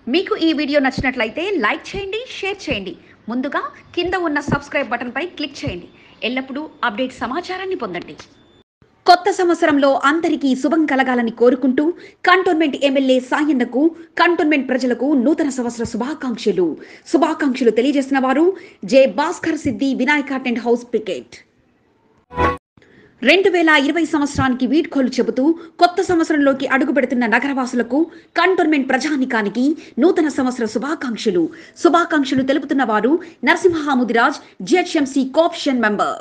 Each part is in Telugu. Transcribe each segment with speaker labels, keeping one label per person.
Speaker 1: మీకు ఈ వీడియో నచ్చినట్లయితే లైక్ చేయండి షేర్ చేయండి ముందుగా కింద ఉన్న సబ్స్క్రైబ్ బటన్పై క్లిక్ చేయండి ఎల్లప్పుడూ అప్డేట్ సమాచారాన్ని పొందండి కొత్త సంవత్సరంలో అందరికీ శుభం కలగాలని కోరుకుంటూ కంటోన్మెంట్ ఎమ్మెల్యే సాయన్నకు కంటోన్మెంట్ ప్రజలకు నూతన సంవత్సర శుభాకాంక్షలు శుభాకాంక్షలు తెలియజేసిన వారు జె భాస్కర్ సిద్ధి వినాయక టెంట్ హౌస్ పికెట్ రెండు వేల ఇరవై సంవత్సరానికి వీడ్కోలు చెబుతూ కొత్త సంవత్సరంలోకి అడుగుపెడుతున్న నగరవాసులకు కంటోన్మెంట్ ప్రజానికానికి నూతన సంవత్సర శుభాకాంక్షలు శుభాకాంక్షలు తెలుపుతున్న వారు నరసింహముదిరాజ్ జిహెచ్ఎంసీ కోఆప్షన్ మెంబర్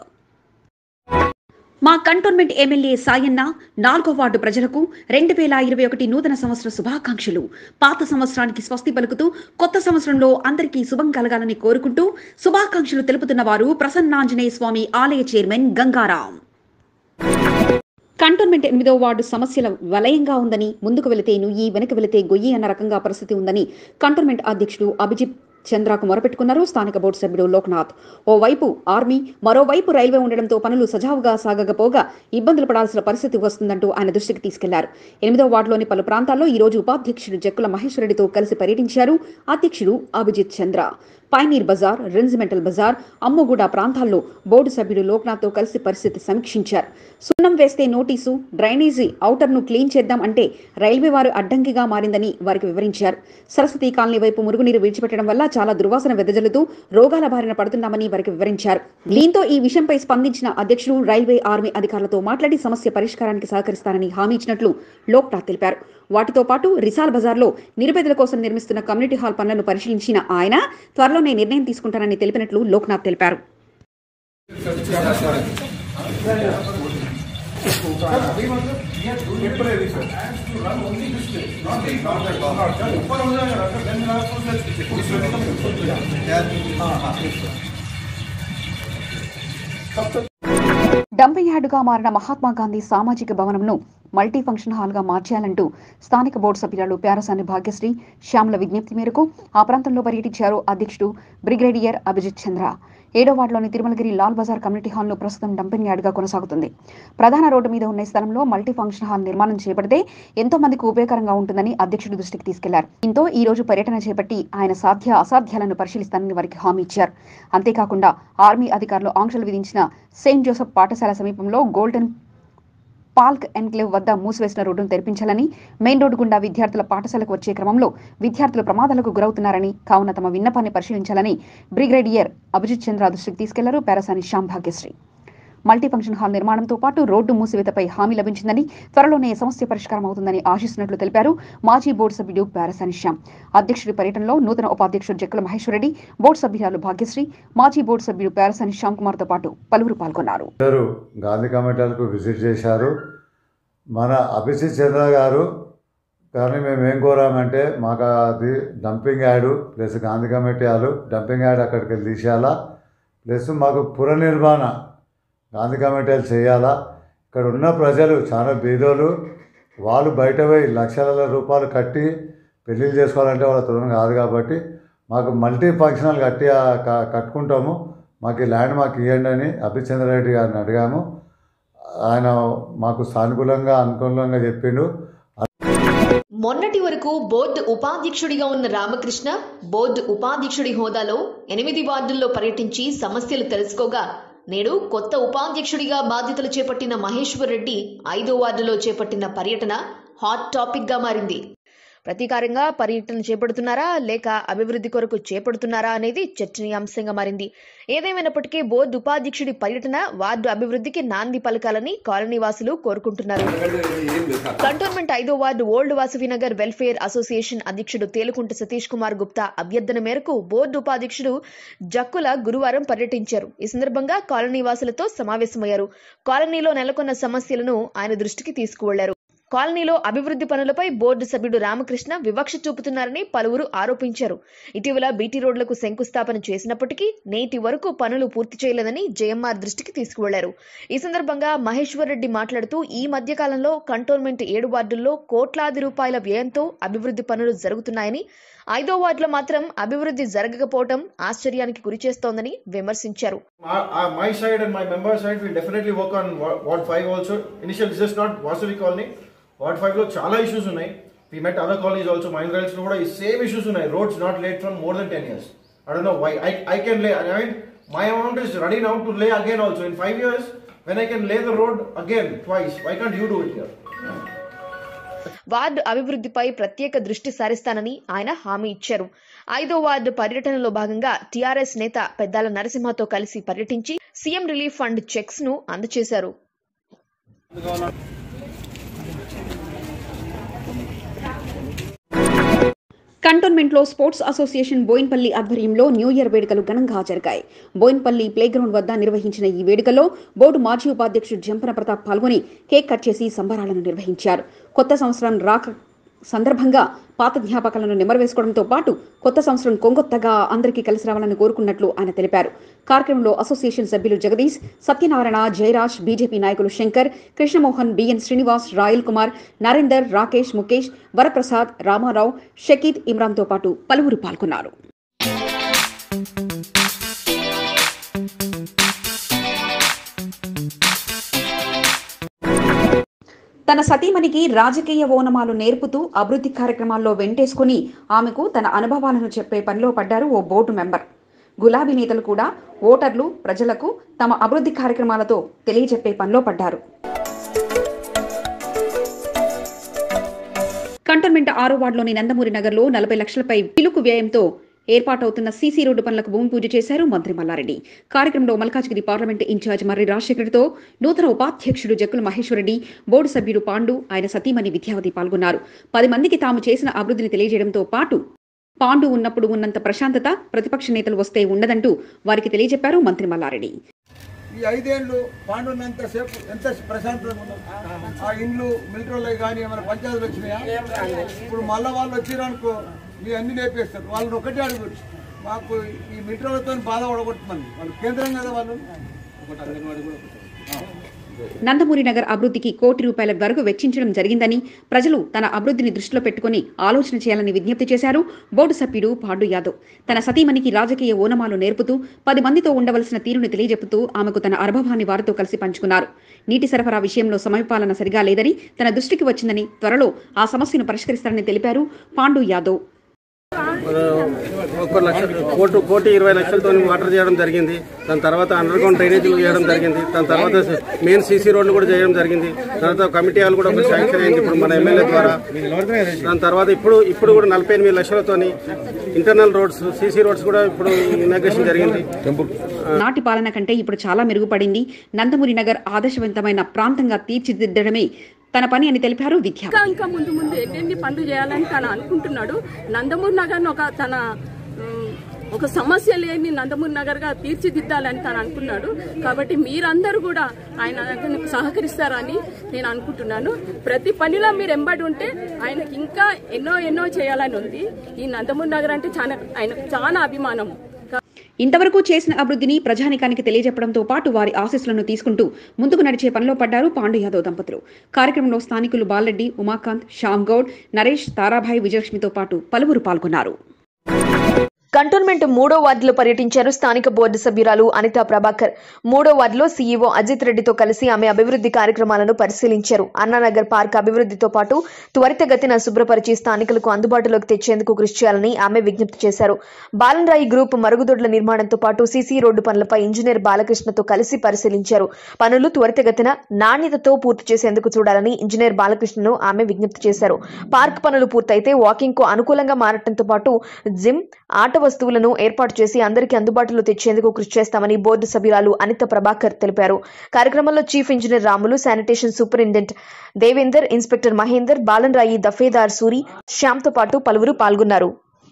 Speaker 1: మా కంటోన్మెంట్ ఎమ్మెల్యే సాయన్న నాలుగో వార్డు ప్రజలకు రెండు వేల ఇరవై ఒకటి నూతన సంవత్సర శుభాకాంక్షలు పాత సంవత్సరానికి స్వస్తి పలుకుతూ కొత్త సంవత్సరంలో అందరికీ శుభం కలగాలని కోరుకుంటూ శుభాకాంక్షలు తెలుపుతున్న వారు ప్రసన్నాంజనేయ స్వామి ఆలయ చైర్మన్ గంగారాం కంటోన్మెంట్ ఎనిమిదో వార్డు సమస్యల వలయంగా ఉందని ముందుకు వెళితే నుయ్యి వెనక వెళితే గొయ్యి అన్న రకంగా పరిస్థితి ఉందని కంటోన్మెంట్ అధ్యక్షుడు అభిజిత్ చంద్రకు మొరపెట్టుకున్నారు స్థానిక బోర్డు సభ్యుడు లోక్నాథ్ ఓవైపు ఆర్మీ మరోవైపు రైల్వే ఉండడంతో పనులు సజావుగా సాగకపోగా ఇబ్బందులు పడాల్సిన పరిస్థితి వస్తుందంటూ ఆయన దృష్టికి తీసుకెళ్లారు ఎనిమిదో వార్డులోని పలు ప్రాంతాల్లో ఈ రోజు ఉపాధ్యక్షుడు జక్కుల మహేశ్వరరెడ్డితో కలిసి పర్యటించారు అధ్యక్షుడు Abhijit Chandra pioneer bazaar regimental bazaar Ammuguda ప్రాంతాల్లో బోర్డు సభ్యుడు లోక్నాథ్తో కలిసి పరిస్థితి సమీక్షించారు సున్నం వేస్తే నోటీసు డ్రైనేజీ ఔటర్ను క్లీన్ చేద్దాం అంటే రైల్వే వారు అడ్డంకిగా మారిందని వారికి వివరించారు సరస్వతి కాలనీ వైపు మురుగునీరు విడిచిపెట్టడం వల్ల చాలా దుర్వాసన వెదజల్లుతూ రోగాల బారిన పడుతున్నామని వారికి వివరించారు దీంతో ఈ విషయంపై స్పందించిన అధ్యక్షుడు రైల్వే ఆర్మీ అధికారులతో మాట్లాడి సమస్య పరిష్కారానికి సహకరిస్తానని హామీ ఇచ్చినట్లు లోక్నాథ్ తెలిపారు వాటితో పాటు రిసాల్ బజార్లో నిరుపేదల కోసం నిర్మిస్తున్న కమ్యూనిటీ హాల్ పనులను పరిశీలించిన ఆయన త్వరలోనే నిర్ణయం తీసుకుంటానని తెలిపినట్లు లోక్నాథ్ తెలిపారు డంపింగ్ యార్డుగా మారిన మహాత్మా గాంధీ సామాజిక భవనంను మల్టీ ఫంక్షన్ హాల్గా మార్చేయాలంటూ స్థానిక బోర్డు సభ్యురాలు ప్యారసాని భాగ్యశ్రీ శ్యామల విజ్ఞప్తి మేరకు ఆ ప్రాంతంలో పర్యటించారు అధ్యక్షుడు బ్రిగేడియర్ అభిజిత్ చంద్ర ఏడో వార్డులోని తిరుమలగిరి లాల్ బజార్ కమ్యూనిటీ హాల్ను ప్రస్తుతం డంపింగ్ యార్డుగా కొనసాగుతుంది ప్రధాన రోడ్డు మీద ఉన్న ఈ స్థలంలో మల్టీ ఫంక్షన్ హాల్ నిర్మాణం చేపడితే ఎంతో మందికి ఉపయోగకరంగా ఉంటుందని అధ్యక్షుడి దృష్టికి తీసుకెళ్లారు దీంతో ఈ రోజు పర్యటన చేపట్టి ఆయన సాధ్య అసాధ్యాలను పరిశీలిస్తానని వారికి హామీ ఇచ్చారు అంతేకాకుండా ఆర్మీ అధికారులు ఆంక్షలు విధించిన సెయింట్ జోసెఫ్ పాఠశాల సమీపంలో గోల్డెన్ పాల్క్ ఎన్క్లేవ్ వద్ద మూసివేసిన రోడ్డును తెరిపించాలని మెయిన్ రోడ్డు గుండా విద్యార్థుల పాఠశాలకు వచ్చే క్రమంలో విద్యార్థులు ప్రమాదాలకు గురవుతున్నారని కావున తమ విన్నపాన్ని పరిశీలించాలని బ్రిగేడియర్ అభిజిత్ చంద్ర దృష్టికి తీసుకెళ్లారు Parasani Shyam Bhagyashri multi function hall నిర్మాణంతో పాటు రోడ్డు మూసివేతపై హామీ లభించిందని త్వరలోనే సమస్య పరిష్కారం అవుతుందని ఆశిస్తున్నట్లు తెలిపారు మాజీ బోర్డు సభ్యుడు పారసాని శ్యామ్ అధ్యక్షుడి పర్యటనలో నూతన ఉపాధ్యక్షుడు జక్కల మహేశ్వరరెడ్డి బోర్డు సభ్యురాలు భాగ్యశ్రీ మాజీ బోర్డు సభ్యుడు పారసాని శ్యామ్ కుమార్తో పాటు పలువురు పాల్గొన్నారు
Speaker 2: ఇద్దరు గాంధీ కమిటీలకు విజిట్ చేశారు మన అభిజిత్ చంద్ర గారు కానీ మేము ఏం కోరామంటే మాకు అది dumping yard plus Gandhi committee వాళ్ళు డంపింగ్ యార్డ్ అక్కడికి వెళ్ళి తీసేయాలా ప్లస్ మాకు పుర నిర్మాణ గాంధీ కమిటీలు చేయాలా ఇక్కడ ఉన్న ప్రజలు చాలా బీదోలు వాళ్ళు బయట పోయి లక్షల రూపాయలు కట్టి పెళ్ళిళ్ళు చేసుకోవాలంటే వాళ్ళ తృణం కాదు కాబట్టి మాకు మల్టీ ఫంక్షనల్ కట్టి ఆ క- కట్టుకుంటాము మాకు ఈ ల్యాండ్ మాకు ఇవ్వండి అని అభిచంద్రారెడ్డి గారిని అడిగాము ఆయన మాకు సానుకూలంగా అనుకూలంగా చెప్పిండు
Speaker 3: మొన్నటి వరకు బోర్డు ఉపాధ్యక్షుడిగా ఉన్న రామకృష్ణ బోర్డు ఉపాధ్యక్షుడి హోదాలో ఎనిమిది వార్డుల్లో పర్యటించి సమస్యలు తెలుసుకోగా నేడు కొత్త ఉపాధ్యక్షుడిగా బాధ్యతలు చేపట్టిన మహేశ్వర్ రెడ్డి ఐదో వార్డులో చేపట్టిన పర్యటన హాట్ టాపిక్ గా మారింది ప్రతీకారంగా పర్యటన చేపడుతున్నారా లేక అభివృద్ధి కొరకు చేపడుతున్నారా అనేది చర్చనీయాంశంగా మారింది ఏదేమైనప్పటికీ బోర్డు ఉపాధ్యక్షుడి పర్యటన వార్డు అభివృద్ధికి నాంది పలకాలని కాలనీ వాసులు కోరుకుంటున్నారు కంటోన్మెంట్ ఐదో ward old Vasavi Nagar welfare association అధ్యక్షుడు తేలుకుంట సతీష్ కుమార్ గుప్తా అభ్యర్థన మేరకు బోర్డు ఉపాధ్యక్షుడు జక్కుల గురువారం పర్యటించారు ఈ సందర్భంగా కాలనీ వాసులతో సమావేశమయ్యారు కాలనీలో నెలకొన్న సమస్యలను ఆయన దృష్టికి తీసుకువెళ్లారు కాలనీలో అభివృద్ధి పనులపై బోర్డు సభ్యుడు రామకృష్ణ వివక్ష చూపుతున్నారని పలువురు ఆరోపించారు ఇటీవల బీటీ రోడ్లకు శంకుస్థాపన చేసినప్పటికీ నేటి వరకు పనులు పూర్తి చేయలేదని జయమ్మార్ దృష్టికి తీసుకువెళ్లారు ఈ సందర్భంగా మహేశ్వర్ రెడ్డి మాట్లాడుతూ ఈ మధ్య కాలంలో కంటోన్మెంట్ ఏడు వార్డుల్లో కోట్లాది రూపాయల వ్యయంతో అభివృద్ధి పనులు జరుగుతున్నాయని ఐదో వార్డులో మాత్రం అభివృద్ధి జరగకపోవడం ఆశ్చర్యానికి గురిచేస్తోందని విమర్శించారు
Speaker 4: Our, our, my side and my member side will definitely work on Wa- Ward 5 also. Initially, this is not Vasavi Colony. Ward 5 లో చాలా ఇష్యూస్ ఉన్నాయి We met other colleagues also. Mahindra Hills lo kuda ఈ same issues ఉన్నాయి. Roads not laid from more than 10 years. I don't know why. I, I can lay. I mean, my amount is ready now to lay again also. In five years, when I can lay the road again twice, why can't you do it here?
Speaker 3: Ward అభివృద్ధిపై ప్రత్యేక దృష్టి సారిస్తానని ఆయన హామీ ఇచ్చారు ఐదో వార్డు పర్యటనలో భాగంగా టీఆర్ఎస్ నేత పెద్దాల నరసింహతో కలిసి పర్యటించి సీఎం రిలీఫ్ ఫండ్ చెక్స్ ను అందజేశారు
Speaker 1: కంటోన్మెంట్లో స్పోర్ట్స్ అసోసియేషన్ బోయిన్పల్లి ఆధ్వర్యంలో న్యూ ఇయర్ వేడుకలు ఘనంగా జరిగాయి బోయిన్పల్లి ప్లేగ్రౌండ్ వద్ద నిర్వహించిన ఈ వేడుకలో బోర్డు మాజీ ఉపాధ్యక్షుడు జంపన ప్రతాప్ పాల్గొని కేక్ కట్ చేసి సంబరాలను నిర్వహించారు కొత్త సంవత్సరం రాక సందర్భంగా పాత జ్ఞాపకాలను నెమరవేసుకోవడంతో పాటు కొత్త సంవత్సరం కొంగొత్తగా అందరికీ కలిసి రావాలని కోరుకున్నట్లు ఆయన తెలిపారు కార్యక్రమంలో అసోసియేషన్ సభ్యులు జగదీష్ సత్యనారాయణ జయరాజ్ బీజేపీ నాయకులు శంకర్ కృష్ణమోహన్ బిఎన్ శ్రీనివాస్ రాయల్ కుమార్ నరేందర్ రాకేష్ ముఖేష్ వరప్రసాద్ రామారావు షకీద్ ఇమ్రాన్తో పాటు పలువురు పాల్గొన్నారు తన సతీమణికి రాజకీయ ఓనమాలు నేర్పుతూ అభివృద్ధి కార్యక్రమాల్లో వెంటేసుకుని ఆమెకు తన అనుభవాలను చెప్పే పనిలో పడ్డారు ఓ బోర్డు మెంబర్ గులాబీ నేతలు కూడా ఓటర్లు ప్రజలకు తమ అభివృద్ధి కార్యక్రమాలతో తెలియజెప్పే పనిలో పడ్డారు కంటోన్మెంట్ ఆరో వార్డులోని నందమూరి నగర్లో నలభై లక్షలపై పిలుకు వ్యయంతో ఏర్పాటవుతున్న సీసీ రోడ్డు పనులకు భూమి పూజ చేశారు మంత్రి మల్లారెడ్డి కార్యక్రమంలో మల్కాజ్గిరి పార్లమెంటు ఇన్ఛార్జ్ మర్రి రాజశేఖర్తో నూతన ఉపాధ్యక్షుడు జక్కుల మహేశ్వరరెడ్డి బోర్డు సభ్యుడు పాండు ఆయన సతీమణి విద్యావతి పాల్గొన్నారు పది మందికి తాము చేసిన అభివృద్ధిని తెలియజేయడంతో పాటు పాండు ఉన్నప్పుడు ఉన్నంత ప్రశాంతత ప్రతిపక్ష నేతలు వస్తే ఉండదంటూ వారికి తెలియజెప్పారు మంత్రి మల్లారెడ్డి
Speaker 5: ఈ ఐదేళ్లు పాండున్నంత సేపు ఎంత ప్రశాంతంగా ఉన్నాం ఆ ఇండ్లు మిలిటరీలో కానీ ఏమైనా పంచాయతీలు వచ్చినాయా ఇప్పుడు మళ్ళా వాళ్ళు వచ్చిరనుకో మీ అన్ని లేపేస్తారు వాళ్ళని ఒకటే అడుగుచ్చు మాకు ఈ మిలిటరీలతో బాధ పడగొట్టమని వాళ్ళు కేంద్రం కదా వాళ్ళు ఒకటి అంగన్వాడీ కూడా ఒకటి.
Speaker 1: నందమూరి నగర్ అభివృద్ధికి కోటి రూపాయల వరకు వెచ్చించడం జరిగిందని ప్రజలు తన అభివృద్ధిని దృష్టిలో పెట్టుకుని ఆలోచన చేయాలని విజ్ఞప్తి చేశారు బోర్డు సభ్యుడు పాండు యాదవ్ తన సతీమణికి రాజకీయ ఓనమాలు నేర్పుతూ పది మందితో ఉండవలసిన తీరుని తెలియజెప్పుతూ ఆమెకు తన అనుభవాన్ని వారితో కలిసి పంచుకున్నారు నీటి సరఫరా విషయంలో సమయపాలన సరిగా లేదని తన దృష్టికి వచ్చిందని త్వరలో ఆ సమస్యను పరిష్కరిస్తారని తెలిపారు పాండు యాదవ్
Speaker 6: ఒక లక్ష కోటి కోటి ఇరవై లక్షలతో వాటర్ చేయడం జరిగింది దాని తర్వాత అండర్ గ్రౌండ్ డ్రైనేజీలు చేయడం జరిగింది దాని తర్వాత మెయిన్ సీసీ రోడ్లు కూడా చేయడం జరిగింది తర్వాత కమిటీ హాల్ కూడా ఒక శాంక్షన్ అయింది ఇప్పుడు మన ఎమ్మెల్యే ద్వారా దాని తర్వాత ఇప్పుడు ఇప్పుడు కూడా నలభై ఎనిమిది లక్షలతోని ఇంటర్నల్ రోడ్స్ సీసీ రోడ్స్ కూడా ఇప్పుడు ఇనాగ్రేషన్ జరిగింది
Speaker 1: నాటి పాలన కంటే ఇప్పుడు చాలా మెరుగుపడింది నందమూరి నగర్ ఆదర్శవంతమైన ప్రాంతంగా తీర్చిదిద్దడమే తన పని అని తెలిపారు విద్యా
Speaker 7: ఇంకా ఇంకా ముందు ముందు ఎన్నెన్ని పనులు చేయాలని తను అనుకుంటున్నాడు నందమూరి నగర్ ఒక తన ఉమ్, ఒక సమస్య లేని నందమూరి నగర్ గా తీర్చిదిద్దాలని తను అనుకున్నాడు కాబట్టి మీరందరూ కూడా ఆయన దగ్గర సహకరిస్తారని నేను అనుకుంటున్నాను ప్రతి పనిలో మీరు ఎంబడి ఉంటే ఆయనకి ఇంకా ఎన్నో ఎన్నో చేయాలని ఉంది ఈ నందమూరి నగర్ అంటే చాలా ఆయనకు చాలా అభిమానం
Speaker 1: ఇంతవరకు చేసిన అభివృద్ధిని ప్రజానికానికి తెలియజెప్పడంతో పాటు వారి ఆశీస్సులను తీసుకుంటూ ముందుకు నడిచే పనిలో పడ్డారు పాండు యాదవ్ దంపతులు కార్యక్రమంలో స్థానికులు బాలరెడ్డి ఉమాకాంత్ శ్యామ్ గౌడ్ నరేష్ తారాభాయ్ విజయలక్ష్మితో పాటు పలువురు పాల్గొన్నారు
Speaker 3: కంటోన్మెంట్ మూడో వార్డులో పర్యటించారు స్థానిక బోర్డు సభ్యురాలు అనితా ప్రభాకర్ మూడో వార్డులో సీఈఓ అజిత్ రెడ్డితో కలిసి ఆమె అభివృద్ధి కార్యక్రమాలను పరిశీలించారు అన్నానగర్ పార్క్ అభివృద్ధితో పాటు త్వరితగతిన శుభ్రపరిచి స్థానికులకు అందుబాటులోకి తెచ్చేందుకు కృషి చేయాలని ఆమె విజ్ఞప్తి చేశారు బాలన్రాయి గ్రూప్ మరుగుదొడ్ల నిర్మాణంతో పాటు సీసీ రోడ్డు పనులపై ఇంజనీర్ బాలకృష్ణతో కలిసి పరిశీలించారు పనులు త్వరితగతిన నాణ్యతతో పూర్తి చేసేందుకు చూడాలని ఇంజనీర్ బాలకృష్ణను ఆమె విజ్ఞప్తి చేశారు పార్క్ పనులు పూర్తయితే వాకింగ్ కు అనుకూలంగా మారటంతో పాటు జిమ్ ఆట వస్తువులను ఏర్పాటు చేసి అందరికీ అందుబాటులో తెచ్చేందుకు కృషి చేస్తామని బోర్డు సభ్యురాలు అనిత ప్రభాకర్ తెలిపారు కార్యక్రమంలో chief engineer Ramulu sanitation superintendent Devender inspector Mahender బాలన్రాయి దఫేదార్ సూరి శ్యామ్తో పాటు పలువురు పాల్గొన్నారు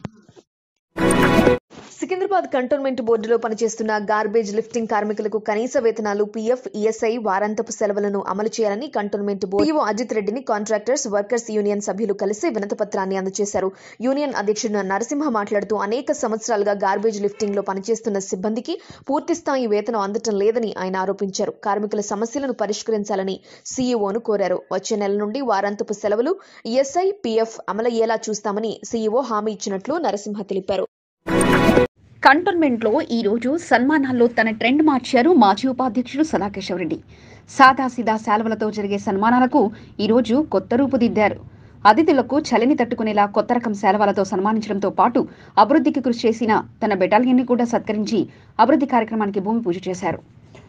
Speaker 3: సికింద్రాబాద్ కంటోన్మెంట్ బోర్డులో పనిచేస్తున్న గార్బేజ్ లిఫ్టింగ్ కార్మికులకు కనీస వేతనాలు పీఎఫ్ ఈఎస్ఐ వారాంతపు సెలవులను అమలు చేయాలని కంటోన్మెంట్ బోర్డు అజిత్ రెడ్డిని కాంట్రాక్టర్స్ వర్కర్స్ యూనియన్ సభ్యులు కలిసి వినతిపత్రాన్ని అందజేశారు యూనియన్ అధ్యక్షుడు నరసింహ మాట్లాడుతూ అనేక సంవత్సరాలుగా గార్బేజ్ లిఫ్టింగ్ లో పనిచేస్తున్న సిబ్బందికి పూర్తి స్థాయి వేతనం అందటం లేదని ఆయన ఆరోపించారు కార్మికుల సమస్యలను పరిష్కరించాలని సీఈఓను కోరారు వచ్చే నెల నుండి వారాంతపు సెలవులు ఈఎస్ఐ పీఎఫ్ అమలయ్యేలా చూస్తామని సీఈఓ హామీ ఇచ్చినట్లు నరసింహ తెలిపారు
Speaker 1: కంటోన్మెంట్లో ఈ రోజు సన్మానాల్లో తన ట్రెండ్ మార్చారు మాజీ ఉపాధ్యక్షుడు సదాకేశవరెడ్డి సాదాసీదా శాలువలతో జరిగే సన్మానాలకు ఈ రోజు కొత్త రూపుదిద్దారు అతిథులకు చలిని తట్టుకునేలా కొత్త రకం శాలవాలతో సన్మానించడంతో పాటు అభివృద్ధికి కృషి చేసిన తన బెటాలియన్ని కూడా సత్కరించి అభివృద్ధి కార్యక్రమానికి భూమి పూజ చేశారు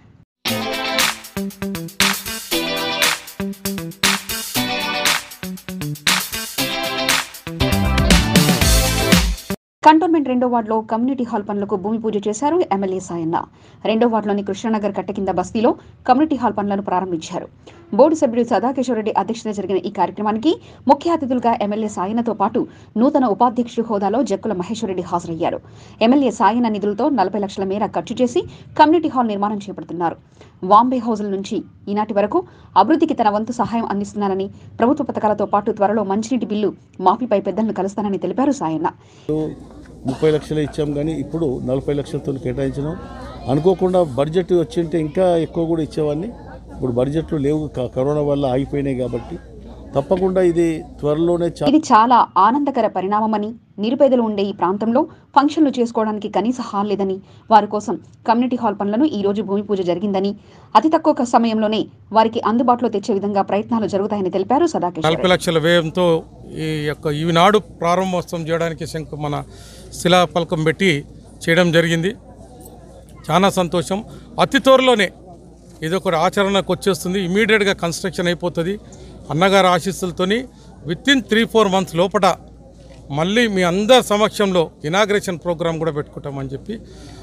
Speaker 1: కంటోన్మెంట్ రెండో వార్డులో కమ్యూనిటీ హాల్ పనులకు భూమి పూజ చేశారు ఎమ్మెల్యే సాయన్న రెండో వార్డులోని కృష్ణనగర్ కట్ట కింద బస్తీలో కమ్యూనిటీ హాల్ పనులను ప్రారంభించారు బోర్డు సభ్యుడు సదాకిషోరెడ్డి అధ్యక్షతన జరిగిన ఈ కార్యక్రమానికి ముఖ్య అతిథులుగా ఎమ్మెల్యే సాయన్నతో పాటు నూతన ఉపాధ్యక్షుడు హోదాలో జక్కుల మహేశ్వరరెడ్డి హాజరయ్యారు ఎమ్మెల్యే సాయన్న నిధులతో నలభై లక్షల మేర ఖర్చు చేసి కమ్యూనిటీ హాల్ నిర్మాణం చేపడుతున్నారు వాంబే హౌజుల నుంచి ఈనాటి వరకు అభివృద్ధికి తన వంతు సహాయం అందిస్తున్నానని ప్రభుత్వ పథకాలతో పాటు త్వరలో మంచినీటి బిల్లు మాఫీపై పెద్దలను కలుస్తానని తెలిపారు సాయన్న
Speaker 8: ముప్పై లక్షలు ఇచ్చాం కానీ ఇప్పుడు నలభై లక్షలతో కేటాయించినాం అనుకోకుండా బడ్జెట్ వచ్చింటే ఇంకా ఎక్కువ కూడా ఇచ్చేవాడిని ఇప్పుడు బడ్జెట్లు లేవు క- కరోనా వల్ల ఆగిపోయినాయి కాబట్టి తప్పకుండా ఇది త్వరలోనే చా
Speaker 1: ఇది చాలా ఆనందకర పరిణామమని నిరుపేదలు ఉండే ఈ ప్రాంతంలో ఫంక్షన్లు చేసుకోవడానికి కనీస హాల్ లేదని వారి కోసం కమ్యూనిటీ హాల్ పనులను ఈ రోజు భూమి పూజ జరిగిందని అతి తక్కువ సమయంలోనే వారికి అందుబాటులో తెచ్చే విధంగా ప్రయత్నాలు జరుగుతాయని తెలిపారు సదాకిషోర్
Speaker 9: నలభై లక్షల వ్యయంతో ఈ యొక్క ఈనాడు ప్రారంభోత్సవం చేయడానికి శంకు మన శిలాఫలకం పెట్టి చేయడం జరిగింది చాలా సంతోషం అతి త్వరలోనే ఇది ఒక ఆచరణకు వచ్చేస్తుంది ఇమీడియట్గా కన్స్ట్రక్షన్ అయిపోతుంది అన్నగారి ఆశీస్సులతోని within three four months లోపల మళ్ళీ మీ అందరి సమక్షంలో ఇనాగ్రేషన్ ప్రోగ్రామ్ కూడా పెట్టుకుంటామని చెప్పి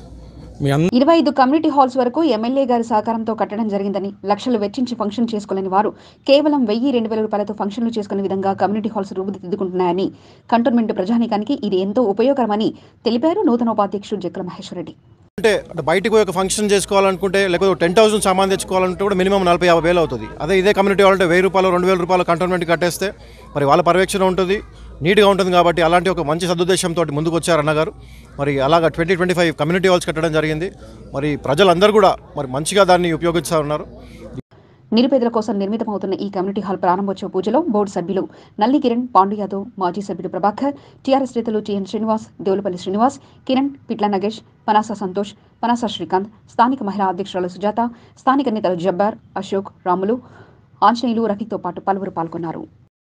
Speaker 9: మీ అందరి
Speaker 1: ఇరవై ఐదు కమ్యూనిటీ హాల్స్ వరకు ఎమ్మెల్యే గారి సహకారంతో కట్టడం జరిగిందని లక్షలు వెచ్చించి ఫంక్షన్ చేసుకోలేని వారు కేవలం వెయ్యి రెండు వేల రూపాయలతో ఫంక్షన్లు చేసుకునే విధంగా కమ్యూనిటీ హాల్స్ రూపుదిద్దుకుంటున్నాయని కంటోన్మెంట్ ప్రజానీకానికి ఇది ఎంతో ఉపయోగకరమని తెలిపారు నూతన ఉపాధ్యక్షుడు జక్కల మహేశ్వరరెడ్డి
Speaker 4: అంటే అంటే బయటకు పోయి ఒక ఫంక్షన్ చేసుకోవాలనుకుంటే లేకపోతే టెన్ థౌసండ్ సామాన్ తెచ్చుకోవాలంటే కూడా మినిమం నలభై యాభై వేలు అవుతుంది అదే ఇదే కమ్యూనిటీ వాళ్ళంటే వెయ్యి రూపాయలు రెండు వేల రూపాయలు కంటోన్మెంట్ కట్టేస్తే మరి వాళ్ళ పర్యవేక్షణ ఉంటుంది నీట్గా ఉంటుంది కాబట్టి అలాంటి ఒక మంచి సదుద్దేశంతో ముందుకు వచ్చారు అన్నగారు మరి అలాగా twenty twenty five community halls కట్టడం జరిగింది మరి ప్రజలందరూ కూడా మరి మంచిగా దాన్ని ఉపయోగిస్తూ ఉన్నారు
Speaker 1: నిరుపేదల కోసం నిర్మితమవుతున్న ఈ కమ్యూనిటీ హాల్ ప్రారంభోత్సవ పూజలో బోర్డు సభ్యులు నల్లి కిరణ్ పాండు యాదవ్ మాజీ సభ్యుడు ప్రభాకర్ టీఆర్ఎస్ నేతలు టిఎన్ శ్రీనివాస్ దేవులపల్లి శ్రీనివాస్ కిరణ్ పిట్ల నగేష్ పనాస సంతోష్ పనాస శ్రీకాంత్ స్థానిక మహిళా అధ్యక్షురాలు సుజాత స్థానిక నేతలు జబ్బార్ అశోక్ రాములు ఆంజనేయులు రఫీక్తో పాటు పలువురు పాల్గొన్నారు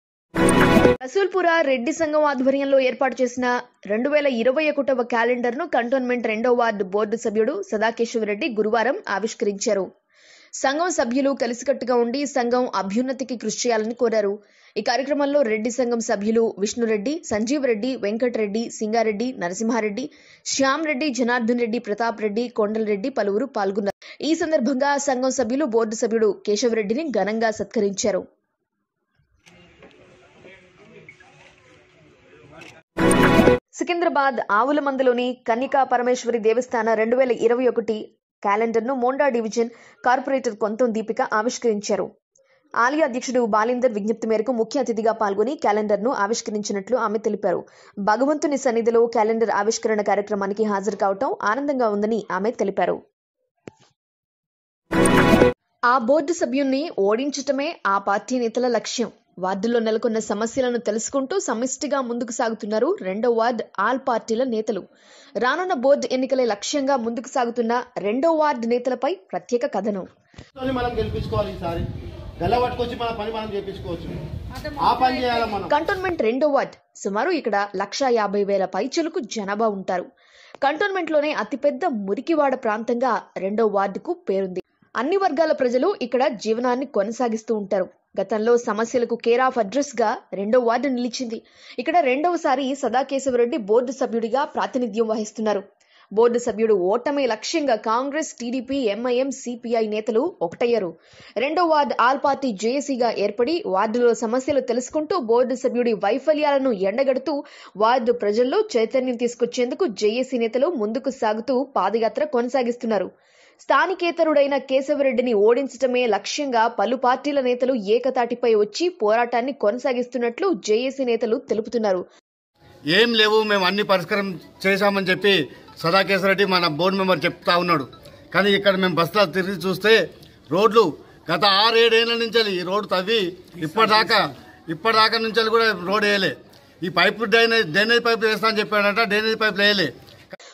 Speaker 3: రసూల్పుర రెడ్డి సంఘం ఆధ్వర్యంలో ఏర్పాటు చేసిన రెండు వేల ఇరవై ఒకటవ క్యాలెండర్ ను కంటోన్మెంట్ రెండో వార్డు బోర్డు సభ్యుడు సదాకేశ్వరరెడ్డి గురువారం ఆవిష్కరించారు సంఘం సభ్యులు కలిసికట్టుగా ఉండి సంఘం అభ్యున్నతికి కృషి చేయాలని కోరారు ఈ కార్యక్రమంలో రెడ్డి సంఘం సభ్యులు విష్ణురెడ్డి సంజీవ్ రెడ్డి వెంకటరెడ్డి సింగారెడ్డి నరసింహారెడ్డి శ్యామ్ రెడ్డి జనార్దన్ రెడ్డి ప్రతాప్ రెడ్డి కొండలరెడ్డి పలువురు పాల్గొన్నారు ఈ సందర్భంగా సంఘం సభ్యులు బోర్డు సభ్యుడు కేశవరెడ్డిని ఘనంగా సత్కరించారు సికింద్రాబాద్ ఆవుల మందులోని కన్నికా పరమేశ్వరి దేవస్థాన రెండు వేల ఇరవై ఒకటి క్యాలెండర్ను మోండా డివిజన్ కార్పొరేటర్ కొంతం దీపిక ఆవిష్కరించారు ఆలయ అధ్యక్షుడు బాలిందర్ విజ్ఞప్తి మేరకు ముఖ్య అతిథిగా పాల్గొని క్యాలెండర్ను ఆవిష్కరించినట్లు ఆమె తెలిపారు భగవంతుని సన్నిధిలో క్యాలెండర్ ఆవిష్కరణ కార్యక్రమానికి హాజరు కావటం ఆనందంగా ఉందని ఆమె తెలిపారు ఆ బోర్డు సభ్యుణ్ణి ఓడించటమే ఆ పార్టీ నేతల లక్ష్యం వార్డులో నెలకొన్న సమస్యలను తెలుసుకుంటూ సమిష్టిగా ముందుకు సాగుతున్నారు రెండో వార్డ్ ఆల్ పార్టీల నేతలు రానున్న బోర్డు ఎన్నికలే లక్ష్యంగా ముందుకు సాగుతున్న రెండో వార్డు నేతలపై ప్రత్యేక కథనం
Speaker 6: తోని మనం గెలిపించుకోవాలి ఈసారి గల్ల పట్టుకొచ్చి మన పని మనం చేపించుకోవచ్చు ఆ పని చేయాలి మనం
Speaker 3: కంటోన్మెంట్ రెండో వార్డ్ సుమారు ఇక్కడ లక్ష యాభై వేల పైచులకు జనాభా ఉంటారు కంటోన్మెంట్లోనే అతిపెద్ద మురికివాడ ప్రాంతంగా రెండో వార్డుకు పేరుంది అన్ని వర్గాల ప్రజలు ఇక్కడ జీవనాన్ని కొనసాగిస్తూ ఉంటారు గతంలో సమస్యలకు కేర్ ఆఫ్ అడ్రస్ గా రెండో వార్డు నిలిచింది ఇక్కడ రెండవసారి సదాకేశవరెడ్డి బోర్డు సభ్యుడిగా ప్రాతినిధ్యం వహిస్తున్నారు బోర్డు సభ్యుడు ఓటమి లక్ష్యంగా కాంగ్రెస్ టీడీపీ ఎంఐఎం సిపిఐ నేతలు ఒకటయ్యారు రెండో వార్డు ఆల్ పార్టీ జేఏసీగా ఏర్పడి వార్డులో సమస్యలు తెలుసుకుంటూ బోర్డు సభ్యుడి వైఫల్యాలను ఎండగడుతూ వార్డు ప్రజల్లో చైతన్యం తీసుకొచ్చేందుకు జేఏసీ నేతలు ముందుకు సాగుతూ పాదయాత్ర కొనసాగిస్తున్నారు స్థానికేతరుడైన కేశవరెడ్డిని ఓడించటమే లక్ష్యంగా పలు పార్టీల నేతలు ఏకతాటిపై వచ్చి పోరాటాన్ని కొనసాగిస్తున్నట్లు జేఏసీ నేతలు తెలుపుతున్నారు
Speaker 6: ఏం లేవు మేము అన్ని పరిష్కారం చేశామని చెప్పి సదాకేశ్వరరెడ్డి మన బోర్డు మెంబర్ చెప్తా ఉన్నాడు కానీ ఇక్కడ మేము బస్సులో తిరిగి చూస్తే రోడ్లు గత ఆరేడేళ్ల నుంచి ఈ రోడ్డు తవ్వి ఇప్పటిదాకా ఇప్పటిదాకా నుంచి కూడా రోడ్ వేయలే ఈ పైపు డ్రైనేజ్ డ్రైనేజ్ పైపు వేస్తా అని చెప్పాడంట డ్రైనేజ్ పైపు వేయలే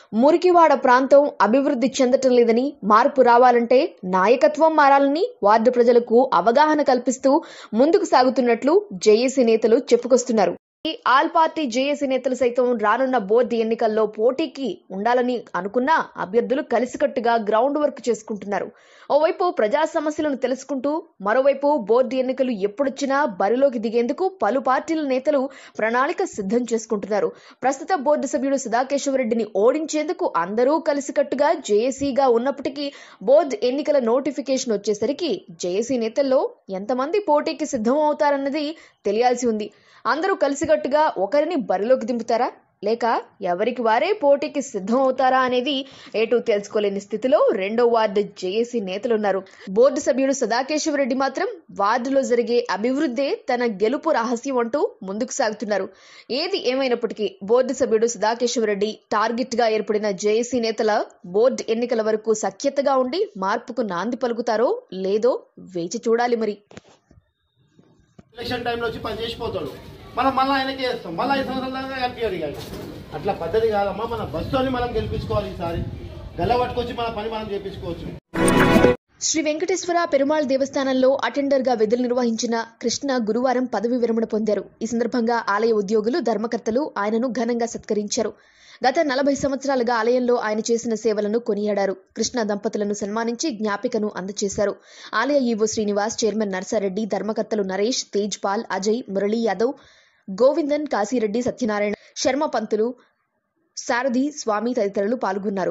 Speaker 3: మురికివాడ ప్రాంతం అభివృద్ధి చెందటం లేదని మార్పు రావాలంటే నాయకత్వం మారాలని వార్డు ప్రజలకు అవగాహన కల్పిస్తూ ముందుకు సాగుతున్నట్లు జేఏసీ నేతలు చెప్పుకొస్తున్నారు ఈ ఆల్ పార్టీ జేఏసీ నేతలు సైతం రానున్న బోర్డు ఎన్నికల్లో పోటీకి ఉండాలని అనుకున్నా అభ్యర్థులు కలిసికట్టుగా గ్రౌండ్ వర్క్ చేసుకుంటున్నారు ఓవైపు ప్రజా సమస్యలను తెలుసుకుంటూ మరోవైపు బోర్డు ఎన్నికలు ఎప్పుడొచ్చినా బరిలోకి దిగేందుకు పలు పార్టీల నేతలు ప్రణాళిక సిద్ధం చేసుకుంటున్నారు ప్రస్తుత బోర్డు సభ్యుడు సుధాకేశ్వరరెడ్డిని ఓడించేందుకు అందరూ కలిసికట్టుగా జేఏసీగా ఉన్నప్పటికీ బోర్డు ఎన్నికల నోటిఫికేషన్ వచ్చేసరికి జేఏసీ నేతల్లో ఎంతమంది పోటీకి సిద్ధం అవుతారన్నది తెలియాల్సి ఉంది అందరూ కలిసికట్టుగా ఒకరిని బరిలోకి దింపుతారా లేక ఎవరికి వారే పోటీకి సిద్ధం అవుతారా అనేది ఏటూ తెలుసుకోలేని స్థితిలో రెండో వార్డు జేఏసీ నేతలున్నారు బోర్డు సభ్యుడు సదాకేశవరెడ్డి మాత్రం వార్డులో జరిగే అభివృద్ధే తన గెలుపు రహస్యం అంటూ ముందుకు సాగుతున్నారు ఏది ఏమైనప్పటికీ బోర్డు సభ్యుడు సదాకేశవరెడ్డి టార్గెట్ గా ఏర్పడిన జేఏసీ నేతల బోర్డు ఎన్నికల వరకు సఖ్యతగా ఉండి మార్పుకు నాంది పలుకుతారో లేదో వేచి చూడాలి మరి
Speaker 10: ఎలక్షన్ టైంలో వచ్చి పని చేసిపోతాడు మనం మళ్ళీ ఆయనకి చేస్తాం మళ్ళీ ఐదు సంవత్సరాల దాకా కనిపించాడు ఇక ఆయన. అట్లా పద్ధతి కాదమ్మా మన బస్సుని మనం గెలిపించుకోవాలి ఈసారి గల్ల పట్టుకొచ్చి మన పని మనం చేపించుకోవచ్చు
Speaker 3: శ్రీ వెంకటేశ్వర పెరుమాళ్ దేవస్థానంలో అటెండర్ గా విధులు నిర్వహించిన కృష్ణ గురువారం పదవి విరమణ పొందారు ఈ సందర్భంగా ఆలయ ఉద్యోగులు ధర్మకర్తలు ఆయనను ఘనంగా సత్కరించారు గత నలభై సంవత్సరాలుగా ఆలయంలో ఆయన చేసిన సేవలను కొనియాడారు కృష్ణ దంపతులను సన్మానించి జ్ఞాపికను అందజేశారు ఆలయ ఈవో శ్రీనివాస్ చైర్మన్ నర్సారెడ్డి ధర్మకర్తలు నరేష్ తేజ్ పాల్ అజయ్ మురళీ యాదవ్ గోవిందన్ కాశీరెడ్డి సత్యనారాయణ శర్మ పంతులు సారథి స్వామి తదితరులు పాల్గొన్నారు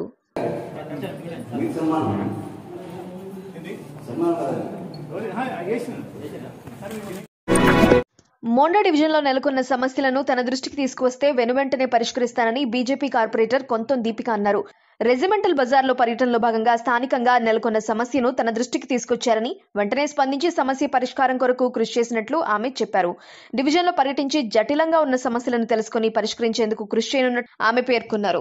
Speaker 3: మోండా డివిజన్లో నెలకొన్న సమస్యలను తన దృష్టికి తీసుకువస్తే వెనువెంటనే పరిష్కరిస్తానని బీజేపీ కార్పొరేటర్ కొంతం దీపిక అన్నారు రెజిమెంటల్ బజార్లో పర్యటనలో భాగంగా స్థానికంగా నెలకొన్న సమస్యను తన దృష్టికి తీసుకొచ్చారని వెంటనే స్పందించి సమస్య పరిష్కారం కొరకు కృషి చేసినట్లు ఆమె చెప్పారు డివిజన్లో పర్యటించి జటిలంగా ఉన్న సమస్యలను తెలుసుకుని పరిష్కరించేందుకు కృషి చేయనున్నట్టు ఆమె పేర్కొన్నారు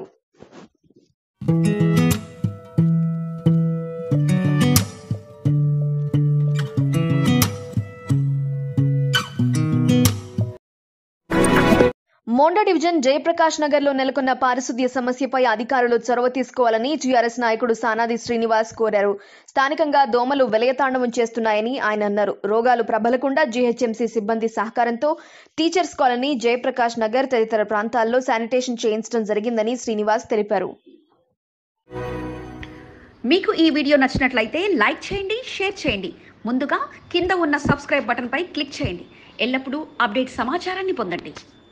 Speaker 3: మోండా డివిజన్ జయప్రకాష్ నగర్ లో నెలకొన్న పారిశుద్ధ్య సమస్యపై అధికారులు చొరవ తీసుకోవాలని టీఆర్ఎస్ నాయకుడు సానాది శ్రీనివాస్ కోరారు స్థానికంగా దోమలు వెలయతాండవం చేస్తున్నాయని ఆయన అన్నారు రోగాలు ప్రబలకుండా జీహెచ్ఎంసీ సిబ్బంది సహకారంతో టీచర్స్ కాలనీ జయప్రకాష్ నగర్ తదితర ప్రాంతాల్లో శానిటేషన్ చేయించడం జరిగిందని శ్రీనివాస్ తెలిపారు
Speaker 1: మీకు ఈ వీడియో నచ్చినట్లయితే లైక్ చేయండి షేర్ చేయండి ముందుగా కింద ఉన్న సబ్స్క్రైబ్ బటన్పై క్లిక్ చేయండి ఎల్లప్పుడూ అప్డేట్ సమాచారాన్ని పొందండి